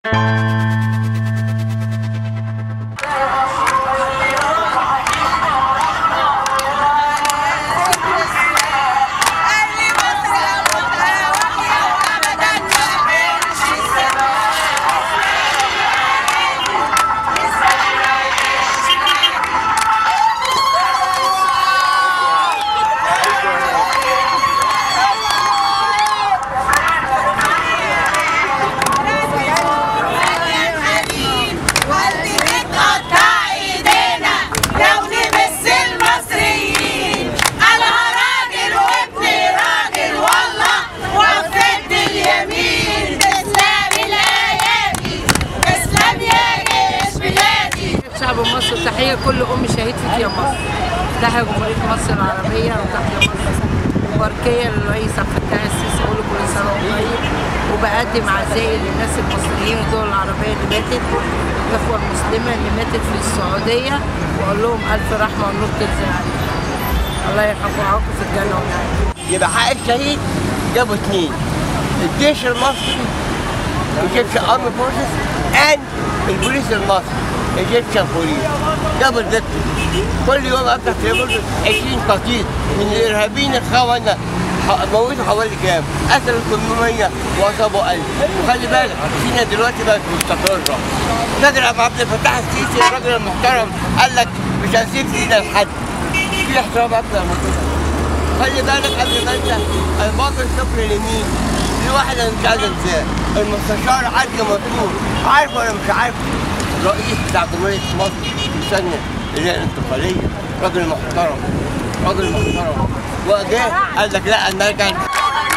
شعب مصر تحية كل أم شهيد فيك يا مصر تحية جمهورية مصر العربية وتحية مصر مباركية للرئيس عبد الفتاح السيسي أقول له كل سنة وهو طيب وبقدم عزائي للناس المصريين والدول العربية اللي ماتت الإخوة المسلمة اللي ماتت في السعودية وأقول لهم ألف رحمة ونور تنزل عليهم الله يرحمكم ويعاقبكم في الجنة والنعيم يبقى حق الشهيد جابوا اثنين الجيش المصري ايجيبشن ارمي فورسز اند البوليس المصري ايجيبشن بوليس جابوا الفيكتور كل يوم افتح تليفون 20 قتيل من الارهابيين الخونه ح- موتوا حوالي كام؟ قتلوا 800 واصابوا 1000 وخلي بالك سينا دلوقتي بقت مستقره نادر ابو عبد الفتاح السيسي الراجل المحترم قال لك مش هنسيب سينا لحد في احترام اكتر من كده خلي بالك قبل ما انت الباطل شكر لمين؟ لواحد انا مش عايز انساه المستشار عدلي منصور عارف ولا مش عارف؟ الرئيس بتاع جمهورية مصر في ثانية اللي هي الانتقالية راجل محترم راجل محترم وجه قال لك لا نرجع